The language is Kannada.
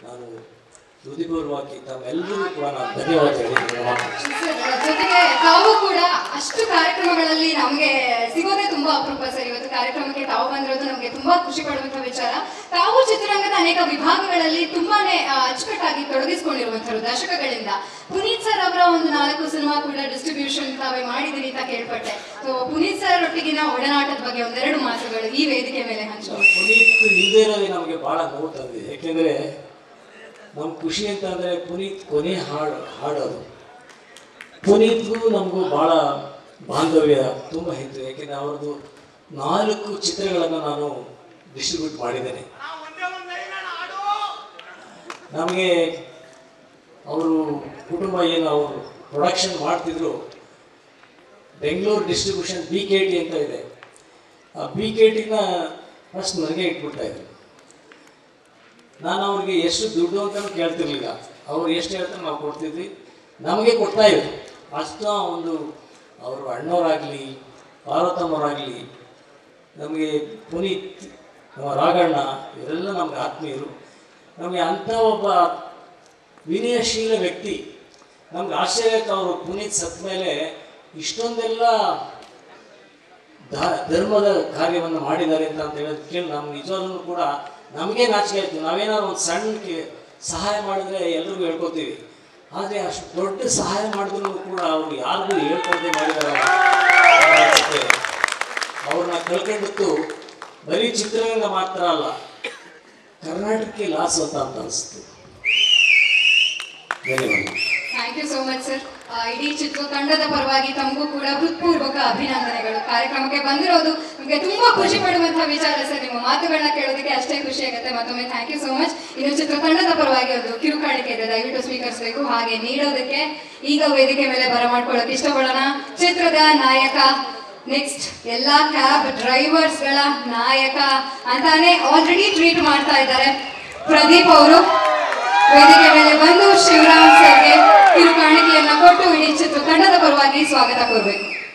ನಾನು ಹೃದಯಪೂರ್ವಕವಾಗಿ ತಮ್ಮೆಲ್ಲರಿಗೂ ಕೂಡ ನಾನು ಧನ್ಯವಾದ ಹೇಳಿದ್ದೀನಿ ಸರ್, ಜೊತೆಗೆ ತಾವು ಕೂಡ ಅಷ್ಟು ಕಾರ್ಯಕ್ರಮಗಳಲ್ಲಿ ನಮಗೆ ಸಿಗೋದೇ ತುಂಬಾ ಅಪರೂಪ ಸರ್ ಇವತ್ತು ಕಾರ್ಯಕ್ರಮಕ್ಕೆ ತಾವು ಬಂದಿರೋದು ನಮಗೆ ತುಂಬಾ ಖುಷಿ ಪಡುವಂತಹ ವಿಚಾರ ತಾವು ಚಿತ್ರರಂಗದ ಅನೇಕ ವಿಭಾಗಗಳಲ್ಲಿ ತುಂಬಾನೇ ಆ, ಅಚ್ಚುಕಟ್ಟಾಗಿ ತೊಡಗಿಸಿಕೊಂಡಿರುವಂತರು ದಶಕಗಳಿಂದ ಪುನೀತ್ ಸರ್ ಅವರ ಒಂದು ನಾಲ್ಕು ಸಿನಿಮಾ ಕೂಡ ಡಿಸ್ಟ್ರಿಬ್ಯೂಷನ್ ತಾವೇ ಮಾಡಿದಿರಿ ಅಂತ ಕೇಳ್ಪಟ್ಟೆ ಸೊ ಪುನೀತ್ ಸರ್ ಒಟ್ಟಿಗಿನ ಒಡನಾಟದ ಬಗ್ಗೆ ಒಂದೆರಡು ಮಾತುಗಳು ಈ ವೇದಿಕೆ ಮೇಲೆ ಹಂಚ್ಕೊಳ್ಳಿ ಪುನೀತ್ ಇಲ್ಲದೇ ಇರೋದೇ ನಮಗೆ ಭಾಳ ನೋವು ತಂದಿದೆ ಯಾಕೆಂದರೆ ನಮ್ಮ ಖುಷಿ ಅಂತಂದರೆ ಪುನೀತ್ ಕೊನೆ ಹಾಡು ಹಾಡೋದು ಪುನೀತ್ಗೂ ನಮಗೂ ಭಾಳ ಬಾಂಧವ್ಯ ತುಂಬ ಇತ್ತು ಯಾಕೆಂದರೆ ಅವ್ರದ್ದು ನಾಲ್ಕು ಚಿತ್ರಗಳನ್ನು ನಾನು ಡಿಸ್ಟ್ರಿಬ್ಯೂಟ್ ಮಾಡಿದ್ದೇನೆ ನಮಗೆ ಅವರು ಕುಟುಂಬ ಏನು ಅವರು ಪ್ರೊಡಕ್ಷನ್ ಮಾಡ್ತಿದ್ರು Bengaluru distribution B K T ಅಂತ ಇದೆ ಆ ಬಿ ಕೆ ಟಿನ ಫಸ್ಟ್ ನನಗೆ ಇಟ್ಬಿಡ್ತಾ ಇದ್ರು ನಾನು ಅವ್ರಿಗೆ ಎಷ್ಟು ದುಡ್ಡು ಅಂತಲೂ ಕೇಳ್ತಿರ್ಲಿಲ್ಲ ಅವ್ರು ಎಷ್ಟು ಹೇಳ್ತಾರೆ ನಾವು ಕೊಡ್ತಿದ್ವಿ ನಮಗೆ ಕೊಡ್ತಾ ಇದ್ರು ಅಷ್ಟು ಒಂದು ಅವರು ಅಣ್ಣವರಾಗಲಿ ಪಾರ್ವತಮ್ಮವರಾಗಲಿ ನಮಗೆ ಪುನೀತ್ ನಮ್ಮ ರಾಘಣ್ಣ ಇವರೆಲ್ಲ ನಮಗೆ ಆತ್ಮೀಯರು ನಮಗೆ ಅಂಥ ಒಬ್ಬ ವಿನಯಶೀಲ ವ್ಯಕ್ತಿ ನಮ್ಗೆ ಆಶ್ಚರ್ಯಕ್ಕೆ ಅವರು ಪುನೀತ್ ಸತ್ತ ಮೇಲೆ ಇಷ್ಟೊಂದೆಲ್ಲ ಧ- ಧರ್ಮದ ಕಾರ್ಯವನ್ನು ಮಾಡಿದ್ದಾರೆ ಅಂತ ಅಂತ ಹೇಳೋದು ಕೇಳಿ ನಮ್ಗೆ ನಿಜವಾಗ್ಲೂ ಕೂಡ ನಮಗೆ ನಾಚಿಕೆ ಆಯ್ತು ನಾವೇನಾದ್ರು ಒಂದು ಸಣ್ಣ ಕೆ- ಸಹಾಯ ಮಾಡಿದ್ರೆ ಎಲ್ರಿಗೂ ಹೇಳ್ಕೊತೀವಿ ಆದರೆ ಅಷ್ಟು ದೊಡ್ಡ ಸಹಾಯ ಮಾಡಿದ್ರು ಕೂಡ ಅವ್ರು ಯಾರಿಗೂ ಹೇಳ್ಕೊಳ್ದೆ ಮಾಡಿದ್ದಾರೆ ಅನ್ಸುತ್ತೆ. ಅವ್ರನ್ನ ಕಳ್ಕೊಂಡಿತ್ತು ಬರೀ ಚಿತ್ರರಂಗ ಮಾತ್ರ ಅಲ್ಲ ಕರ್ನಾಟಕಕ್ಕೆ ಲಾಸ್ ಅಂತ ಅಂತ ಅನಿಸ್ತು ಧನ್ಯವಾದ thank you so much sir ಇಡೀ ಚಿತ್ರತಂಡದ ಪರವಾಗಿ ತಮಗೂ ಕೂಡ ಹೃತ್ಪೂರ್ವಕ ಅಭಿನಂದನೆಗಳು ಕಾರ್ಯಕ್ರಮಕ್ಕೆ ಬಂದಿರೋದು ನಮಗೆ ತುಂಬಾ ಖುಷಿ ಪಡುವಂತಹ ವಿಚಾರ ಸರ್ ನಿಮ್ಮ ಮಾತುಗಳನ್ನ ಕೇಳೋದಕ್ಕೆ ಅಷ್ಟೇ ಖುಷಿ ಆಗುತ್ತೆ ಮತ್ತೊಮ್ಮೆ ಥ್ಯಾಂಕ್ ಯು ಸೋ ಮಚ್ ಇನ್ನು ಚಿತ್ರತಂಡದ ಪರವಾಗಿ ಒಂದು ಕಿರುಕಾಣಿಕೆ ಇದೆ ದಯವಿಟ್ಟು ಸ್ವೀಕರಿಸಬೇಕು ಹಾಗೆ ನೀಡೋದಕ್ಕೆ ಈಗ ವೇದಿಕೆ ಮೇಲೆ ಬರಮಾಡ್ಕೊಳ್ಳೋಕೆ ಇಷ್ಟಪಡೋಣ ಚಿತ್ರದ ನಾಯಕ ನೆಕ್ಸ್ಟ್ ಎಲ್ಲಾ ಕ್ಯಾಬ್ ಡ್ರೈವರ್ಸ್ಗಳ ನಾಯಕ ಅಂತಾನೆ ಆಲ್ರೆಡಿ ಟ್ರೀಟ್ ಮಾಡ್ತಾ ಇದ್ದಾರೆ ಪ್ರದೀಪ್ ಅವರು ವೇದಿಕೆ ಮೇಲೆ ಬಂದು ಶಿವರಾಮ್ ಸರ್ಗೆ ಕಿರುಕಾಣಿಕೆಯನ್ನ ಕೊಟ್ಟು ಇಡೀ ಚಿತ್ರತಂಡದ ಪರವಾಗಿ ಸ್ವಾಗತ ಕೋರಬೇಕು